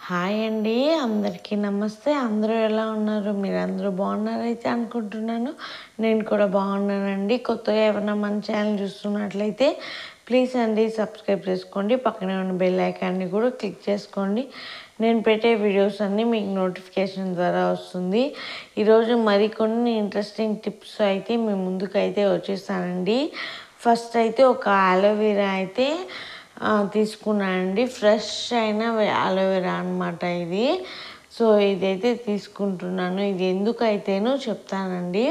hi అండి అందరికీ నమస్తే అందరూ ఎలా ఉన్నారు మీరు అందరూ బాగున్నారైతే అనుకుంటున్నాను నేను కూడా బాగున్నానండి కొత్తగా ఎవరైనా మన ఛానల్ చూస్తున్నట్లయితే ప్లీజ్ అండి సబ్స్క్రైబ్ చేసుకోండి పక్కనే ఉన్న బెల్ ఐకాన్ని కూడా క్లిక్ చేసుకోండి నేను పెట్టే వీడియోస్ అన్నీ మీకు నోటిఫికేషన్ ద్వారా వస్తుంది ఈరోజు మరికొన్ని ఇంట్రెస్టింగ్ టిప్స్ అయితే మీ ముందుకు అయితే వచ్చేస్తానండి ఫస్ట్ అయితే ఒక అలోవెరా అయితే ఆ, తీసుకున్నానండి ఫ్రెష్ అయిన అలోవెరా అనమాట ఇది సో ఇదైతే తీసుకుంటున్నాను ఇది ఎందుకు అయితేనో చెప్తానండి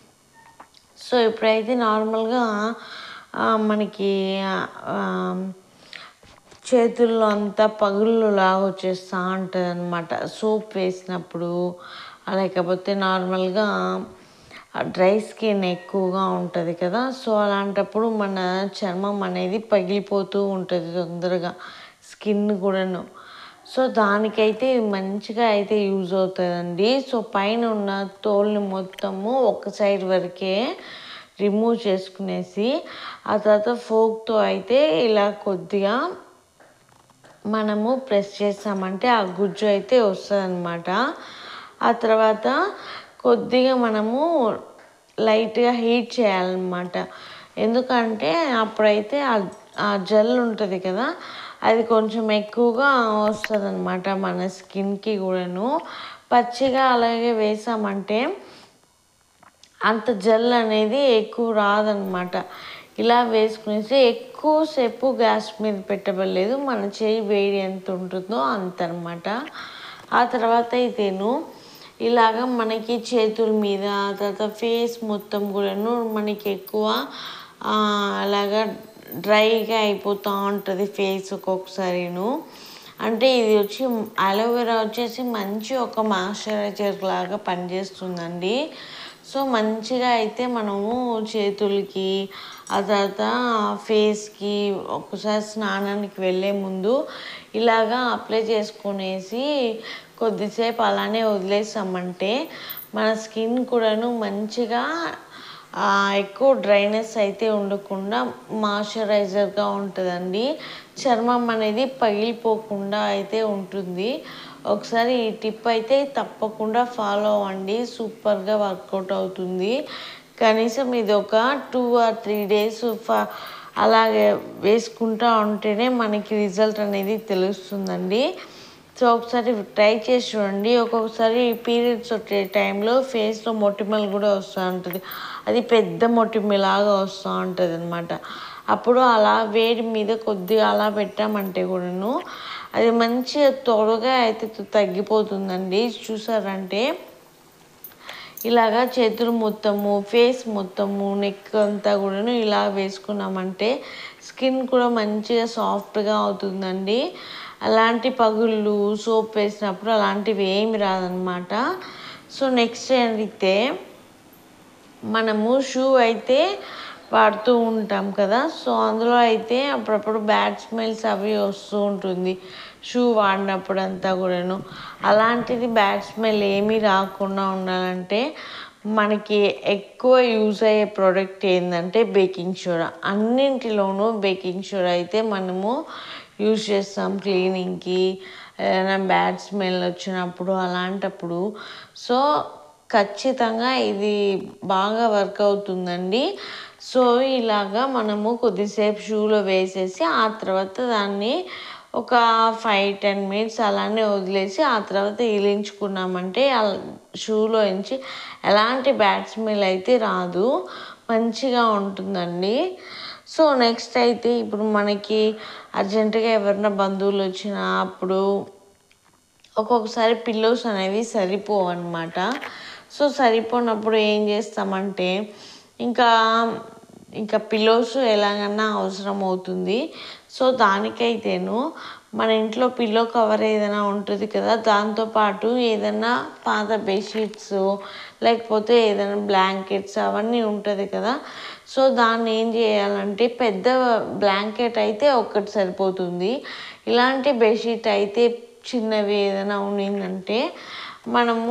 సో ఇప్పుడైతే నార్మల్గా ఆ, మనకి ఆ, చేతుల్లో అంతా పగుళ్ళు లాగా వచ్చేస్తూ ఉంటుంది అనమాట సోప్ వేసినప్పుడు లేకపోతే నార్మల్గా డ్రై స్కిన్ ఎక్కువగా ఉంటుంది కదా సో అలాంటప్పుడు మన చర్మం అనేది పగిలిపోతూ ఉంటుంది తొందరగా స్కిన్ కూడాను సో దానికైతే ఇది మంచిగా అయితే యూజ్ అవుతుందండి సో పైన ఉన్న తోలుని మొత్తము ఒక సైడ్ వరకే రిమూవ్ చేసుకునేసి ఆ తర్వాత ఫోక్తో అయితే ఇలా కొద్దిగా మనము ప్రెస్ చేసామంటే ఆ గుజ్జు అయితే వస్తుంది అనమాట ఆ తర్వాత కొద్దిగా మనము లైట్గా హీట్ చేయాలన్నమాట ఎందుకంటే అప్పుడైతే ఆ- ఆ జెల్ ఉంటుంది కదా అది కొంచెం ఎక్కువగా వస్తుంది అనమాట మన స్కిన్కి కూడాను పచ్చిగా అలాగే వేసామంటే అంత జెల్ అనేది ఎక్కువ రాదనమాట ఇలా వేసుకునేసి ఎక్కువసేపు గ్యాస్ మీద పెట్టబడలేదు మన చేయి వేడి ఎంత ఉంటుందో అంత అనమాట ఆ తర్వాత అయితేను ఇలాగ మనకి చేతుల మీద తర్వాత ఫేస్ మొత్తం కూడాను మనకి ఎక్కువ ఆ, అలాగా డ్రైగా అయిపోతూ ఉంటుంది ఫేస్ ఒక్కొక్కసారిను అంటే ఇది వచ్చి అలోవెరా వచ్చేసి మంచి ఒక మాయిశ్చరైజర్ లాగా పనిచేస్తుందండి సో మంచిగా అయితే మనము చేతులకి ఆ తర్వాత ఫేస్కి ఒకసారి స్నానానికి వెళ్ళే ముందు ఇలాగా అప్లై చేసుకునేసి కొద్దిసేపు అలానే వదిలేసామంటే మన స్కిన్ కూడాను మంచిగా ఆ, ఎక్కువ డ్రైనెస్ అయితే ఉండకుండా మాయిశ్చరైజర్గా ఉంటుందండి చర్మం అనేది పగిలిపోకుండా అయితే ఉంటుంది ఒకసారి ఈ టిప్ అయితే తప్పకుండా ఫాలో అవ్వండి సూపర్గా వర్కౌట్ అవుతుంది కనీసం ఇది ఒక టూ ఆర్ త్రీ డేస్ ఫ అలాగే వేసుకుంటా ఉంటేనే మనకి రిజల్ట్ అనేది తెలుస్తుందండి సో ఒకసారి ట్రై చేసి చూడండి ఒక్కొక్కసారి పీరియడ్స్ వచ్చే టైంలో ఫేస్లో మొటిమలు కూడా వస్తూ ఉంటుంది అది పెద్ద మొటిమలాగా వస్తూ ఉంటుంది అనమాట అప్పుడు అలా వేడి మీద కొద్దిగా అలా పెట్టామంటే కూడాను అది మంచిగా త్వరగా అయితే తగ్గిపోతుందండి చూసారంటే ఇలాగా చేతులు మొత్తము ఫేస్ మొత్తము నెక్ అంతా కూడాను ఇలా వేసుకున్నామంటే స్కిన్ కూడా మంచిగా సాఫ్ట్గా అవుతుందండి అలాంటి పగుళ్ళు సోప్ వేసినప్పుడు అలాంటివి ఏమి రాదనమాట సో నెక్స్ట్ అయితే మనము షూ అయితే వాడుతూ ఉంటాం కదా సో అందులో అయితే అప్పుడప్పుడు బ్యాడ్ స్మెల్స్ అవి వస్తూ ఉంటుంది షూ వాడినప్పుడు అంతా కూడాను అలాంటిది బ్యాడ్ స్మెల్ ఏమీ రాకుండా ఉండాలంటే మనకి ఎక్కువ యూజ్ అయ్యే ప్రోడక్ట్ ఏంటంటే బేకింగ్ సోడా అన్నింటిలోనూ బేకింగ్ సోడా అయితే మనము యూజ్ చేస్తాం క్లీనింగ్కి ఏదైనా బ్యాడ్ స్మెల్ వచ్చినప్పుడు అలాంటప్పుడు సో ఖచ్చితంగా ఇది బాగా వర్క్ అవుతుందండి సో ఇలాగా మనము కొద్దిసేపు షూలో వేసేసి ఆ తర్వాత దాన్ని ఒక ఫైవ్ టెన్ మినిట్స్ అలానే వదిలేసి ఆ తర్వాత ఇలించుకున్నామంటే షూలో నుంచి ఎలాంటి బ్యాడ్ స్మెల్ అయితే రాదు మంచిగా ఉంటుందండి సో నెక్స్ట్ అయితే ఇప్పుడు మనకి అర్జెంటుగా ఎవరైనా బంధువులు వచ్చినా అప్పుడు ఒక్కొక్కసారి పిల్లోస్ అనేవి సరిపోవు అనమాట సో సరిపోనప్పుడు ఏం చేస్తామంటే ఇంకా ఇంకా పిల్లోస్ ఎలాగన్నా అవసరం అవుతుంది సో దానికైతేను మన ఇంట్లో పిల్లో కవర్ ఏదైనా ఉంటుంది కదా దాంతోపాటు ఏదైనా పాత బెడ్షీట్స్ లేకపోతే ఏదైనా బ్లాంకెట్స్ అవన్నీ ఉంటుంది కదా సో దాన్ని ఏం చేయాలంటే పెద్ద బ్లాంకెట్ అయితే ఒక్కటి సరిపోతుంది ఇలాంటి బెడ్షీట్ అయితే చిన్నవి ఏదైనా ఉన్నిందంటే మనము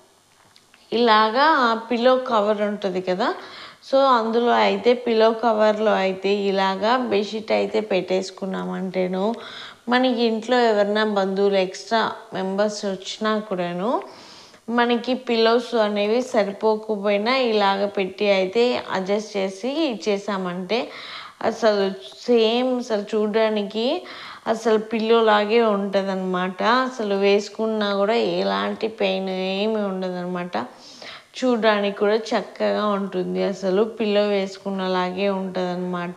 ఇలాగా పిల్లో కవర్ ఉంటుంది కదా సో అందులో అయితే పిల్లో కవర్లో అయితే ఇలాగా బెడ్షీట్ అయితే పెట్టేసుకున్నామంటేను మనకి ఇంట్లో ఎవరైనా బంధువులు ఎక్స్ట్రా మెంబర్స్ వచ్చినా కూడాను మనకి పిల్లోస్ అనేవి సరిపోకపోయినా ఇలాగ పెట్టి అయితే అడ్జస్ట్ చేసి ఇచ్చేసామంటే అసలు సేమ్ అసలు చూడడానికి అసలు పిల్లో లాగే ఉంటుంది అనమాట అసలు వేసుకున్నా కూడా ఎలాంటి పెయిన్ ఏమి ఉండదు అనమాట చూడడానికి కూడా చక్కగా ఉంటుంది అసలు పిల్లో వేసుకున్నలాగే ఉంటుంది అనమాట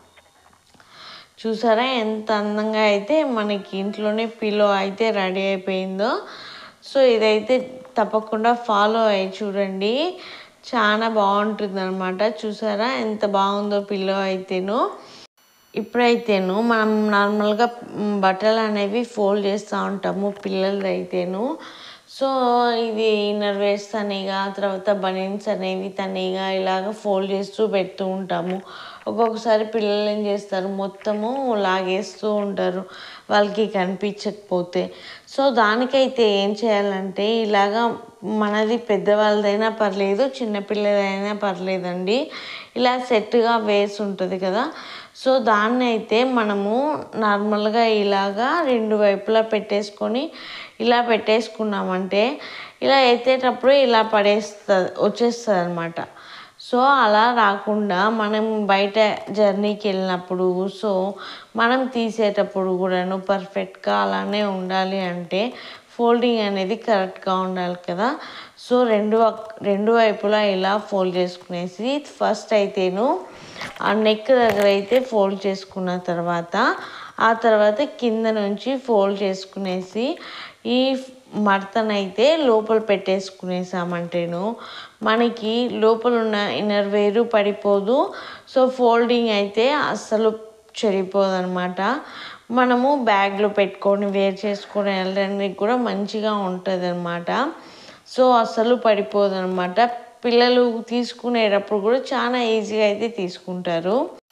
చూసారా ఎంత అందంగా అయితే మనకి ఇంట్లోనే పిల్లో అయితే రెడీ అయిపోయిందో సో ఇదైతే తప్పకుండా ఫాలో అయ్యి చూడండి చాలా బాగుంటుంది అనమాట చూసారా ఎంత బాగుందో పిల్లో అయితేను ఇప్పుడైతేను మనం నార్మల్గా మ్, బట్టలు అనేవి ఫోల్డ్ చేస్తూ ఉంటాము పిల్లలది అయితేను సో ఇది ఇన్నర్ వేర్స్ తనిగా తర్వాత బనీన్స్ అనేవి తనిగా ఇలాగ ఫోల్డ్ చేస్తూ పెడుతూ ఉంటాము ఒక్కొక్కసారి పిల్లలు ఏం చేస్తారు మొత్తము లాగేస్తూ ఉంటారు వాళ్ళకి కనిపించకపోతే సో దానికైతే ఏం చేయాలంటే ఇలాగా మనది పెద్దవాళ్ళదైనా పర్లేదు చిన్నపిల్లదైనా పర్లేదండి ఇలా సెట్గా వేసి ఉంటుంది కదా సో దాన్ని అయితే మనము నార్మల్గా ఇలాగా రెండు వైపులా పెట్టేసుకొని ఇలా పెట్టేసుకున్నామంటే ఇలా ఎత్తేటప్పుడు ఇలా పడేస్తుంది వచ్చేస్తుంది అనమాట సో అలా రాకుండా మనం బయట జర్నీకి వెళ్ళినప్పుడు సో మనం తీసేటప్పుడు కూడాను పర్ఫెక్ట్గా అలానే ఉండాలి అంటే ఫోల్డింగ్ అనేది కరెక్ట్గా ఉండాలి కదా సో రెండు వక్- రెండు వైపులా ఇలా ఫోల్డ్ చేసుకునేసి ఫస్ట్ అయితేను ఆ నెక్ దగ్గర అయితే ఫోల్డ్ చేసుకున్న తర్వాత ఆ తర్వాత కింద నుంచి ఫోల్డ్ చేసుకునేసి ఈ మడతనైతే లోపల పెట్టేసుకునేసామంటేను మనకి లోపల ఉన్న ఇన్నర్ వేరు పడిపోదు సో ఫోల్డింగ్ అయితే అస్సలు చెడిపోదు అనమాట మనము బ్యాగ్లో పెట్టుకొని వేర్ చేసుకొని వెళ్ళడానికి కూడా మంచిగా ఉంటుంది అనమాట సో అస్సలు పడిపోదు అనమాట పిల్లలు తీసుకునేటప్పుడు కూడా చాలా ఈజీగా అయితే తీసుకుంటారు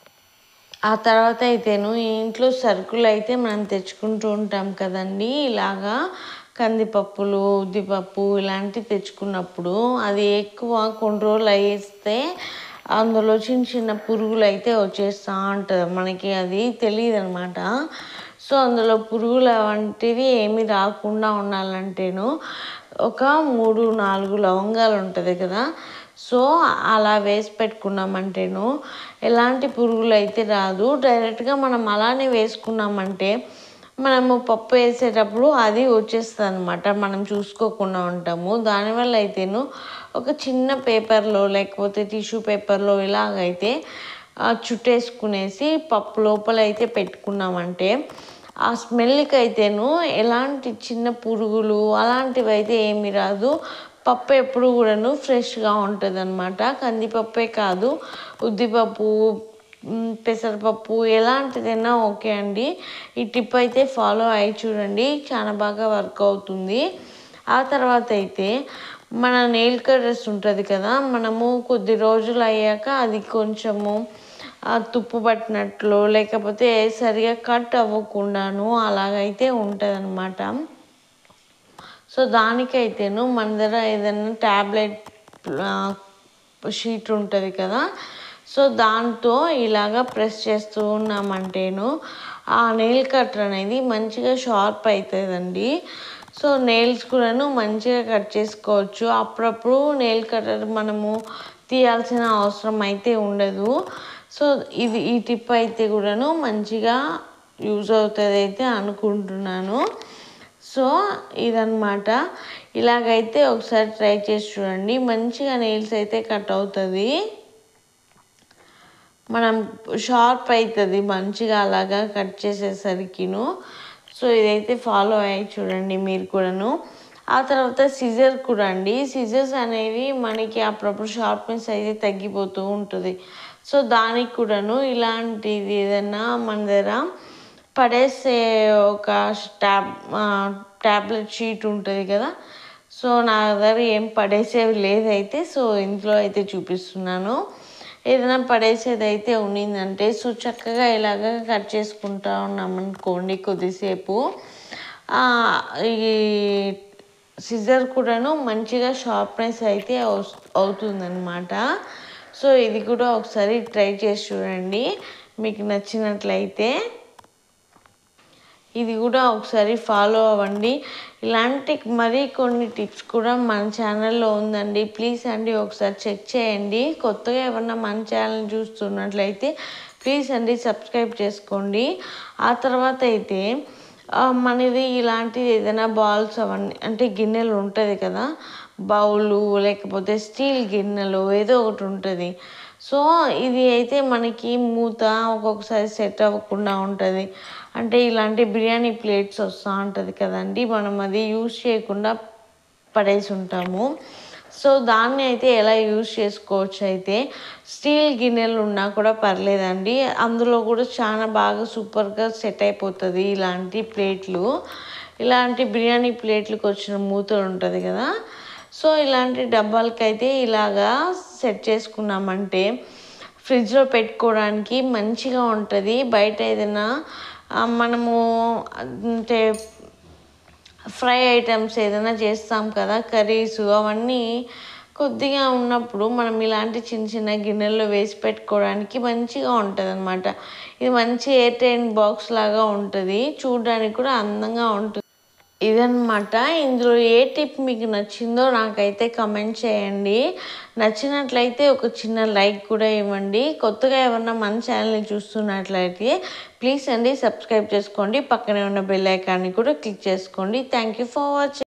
ఆ తర్వాత అయితేను ఈ ఇంట్లో సరుకులు అయితే మనం తెచ్చుకుంటూ ఉంటాం కదండి ఇలాగా కందిపప్పులు ఉద్దిపప్పు ఇలాంటివి తెచ్చుకున్నప్పుడు అది ఎక్కువ కొన్ని రోజులు అయ్యేస్తే అందులో చిన్న చిన్న పురుగులు అయితే వచ్చేస్తూ ఉంటుంది మనకి అది తెలియదు అనమాట సో అందులో పురుగులు వంటివి ఏమి రాకుండా ఉండాలంటేను ఒక మూడు నాలుగు లవంగాలు ఉంటుంది కదా సో అలా వేసి పెట్టుకున్నామంటేను ఎలాంటి పురుగులు అయితే రాదు డైరెక్ట్గా మనం అలానే వేసుకున్నామంటే మనము పప్పు వేసేటప్పుడు అది వచ్చేస్తుంది అనమాట మనం చూసుకోకుండా ఉంటాము దానివల్ల అయితేను ఒక చిన్న పేపర్లో లేకపోతే టిష్యూ పేపర్లో ఇలాగైతే ఆ, చుట్టేసుకునేసి పప్పు లోపల అయితే పెట్టుకున్నామంటే ఆ స్మెల్కి అయితేను ఎలాంటి చిన్న పురుగులు అలాంటివి అయితే ఏమీ రాదు పప్పు ఎప్పుడు కూడాను ఫ్రెష్గా ఉంటుంది అనమాట కందిపప్పే కాదు ఉద్దిపప్పు మ్, పెసరపప్పు ఎలాంటిదైనా ఓకే అండి ఈ టిప్ అయితే ఫాలో అయ్యి చూడండి చాలా బాగా వర్క్ అవుతుంది ఆ తర్వాత అయితే మన నెయిల్ కటర్స్ ఉంటుంది కదా మనము కొద్ది రోజులు అయ్యాక అది కొంచెము ఆ, తుప్పు పట్టినట్లు లేకపోతే సరిగా కట్ అవ్వకుండాను అలాగైతే ఉంటుంది సో దానికైతేను మన దగ్గర ఏదైనా ట్యాబ్లెట్ షీట్ ఉంటుంది కదా సో దాంతో ఇలాగా ప్రెస్ చేస్తూ ఉన్నామంటేను ఆ నెయిల్ కట్టర్ అనేది మంచిగా షార్ప్ అవుతుందండి సో నెయిల్స్ కూడాను మంచిగా కట్ చేసుకోవచ్చు అప్పుడప్పుడు నెయిల్ కట్టర్ మనము తీయాల్సిన అవసరం అయితే ఉండదు సో ఇది ఈ టిప్ అయితే కూడాను మంచిగా యూజ్ అవుతుంది అయితే అనుకుంటున్నాను సో ఇదన్నమాట ఇలాగైతే ఒకసారి ట్రై చేసి చూడండి మంచిగా నెయిల్స్ అయితే కట్ అవుతుంది మనం షార్ప్ అవుతుంది మంచిగా అలాగా కట్ చేసేసరికిను సో ఇదైతే ఫాలో అయ్యి చూడండి మీరు కూడాను ఆ తర్వాత సిజర్ కూడా అండి సిజర్స్ అనేవి మనకి అప్పుడప్పుడు షార్ప్నెస్ అయితే తగ్గిపోతూ ఉంటుంది సో దానికి కూడాను ఇలాంటిది ఏదైనా మన దగ్గర పడేసే ఒక ట్యాబ్ ట్యాబ్లెట్ షీట్ ఉంటుంది కదా సో నా దగ్గర ఏం పడేసేవి లేదైతే సో ఇంట్లో అయితే చూపిస్తున్నాను ఏదైనా పడేసేది అయితే ఉన్నిందంటే సో చక్కగా ఇలాగ కట్ చేసుకుంటా ఉన్నామనుకోండి కొద్దిసేపు ఆ, ఈ సిజర్ కూడాను మంచిగా షార్ప్నెస్ అయితే అవు- అవుతుందన్నమాట సో ఇది కూడా ఒకసారి ట్రై చేసి చూడండి మీకు నచ్చినట్లయితే ఇది కూడా ఒకసారి ఫాలో అవ్వండి ఇలాంటి మరీ కొన్ని టిప్స్ కూడా మన ఛానల్లో ఉందండి ప్లీజ్ అండి ఒకసారి చెక్ చేయండి కొత్తగా ఎవరన్నా మన ఛానల్ చూస్తున్నట్లయితే ప్లీజ్ అండి సబ్స్క్రైబ్ చేసుకోండి ఆ తర్వాత అయితే ఆ, మనది ఇలాంటిది ఏదైనా బాల్స్ అవన్నీ అంటే గిన్నెలు ఉంటుంది కదా బౌలు లేకపోతే స్టీల్ గిన్నెలు ఏదో ఒకటి ఉంటుంది సో ఇది అయితే మనకి మూత ఒక్కొక్కసారి సెట్ అవ్వకుండా ఉంటుంది అంటే ఇలాంటి బిర్యానీ ప్లేట్స్ వస్తూ ఉంటుంది కదండి మనం అది యూజ్ చేయకుండా పడేసి ఉంటాము సో దాన్ని అయితే ఎలా యూజ్ చేసుకోవచ్చు అయితే స్టీల్ గిన్నెలు ఉన్నా కూడా పర్లేదండి అందులో కూడా చాలా బాగా సూపర్గా సెట్ అయిపోతుంది ఇలాంటి ప్లేట్లు ఇలాంటి బిర్యానీ ప్లేట్లకు వచ్చిన మూత ఉంటుంది కదా సో ఇలాంటి డబ్బాలకైతే ఇలాగా సెట్ చేసుకున్నామంటే ఫ్రిడ్జ్లో పెట్టుకోవడానికి మంచిగా ఉంటుంది బయట ఏదైనా ఆ, మనము అంటే ఫ్రై ఐటమ్స్ ఏదైనా చేస్తాం కదా కర్రీస్ అవన్నీ కొద్దిగా ఉన్నప్పుడు మనం ఇలాంటి చిన్న చిన్న గిన్నెల్లో వేసి పెట్టుకోవడానికి మంచిగా ఉంటుంది అనమాట ఇది మంచి ఎయిర్ టైన్ బాక్స్ లాగా ఉంటుంది చూడడానికి కూడా అందంగా ఉంటుంది ఇదన్నమాట ఇందులో ఏ టిప్ మీకు నచ్చిందో నాకైతే కమెంట్ చేయండి నచ్చినట్లయితే ఒక చిన్న లైక్ కూడా ఇవ్వండి కొత్తగా ఎవరన్నా మన ఛానల్ని చూస్తున్నట్లయితే ప్లీజ్ అండి సబ్స్క్రైబ్ చేసుకోండి పక్కనే ఉన్న బెల్ ఐకాన్ని కూడా క్లిక్ చేసుకోండి థ్యాంక్ యూ ఫర్ వాచింగ్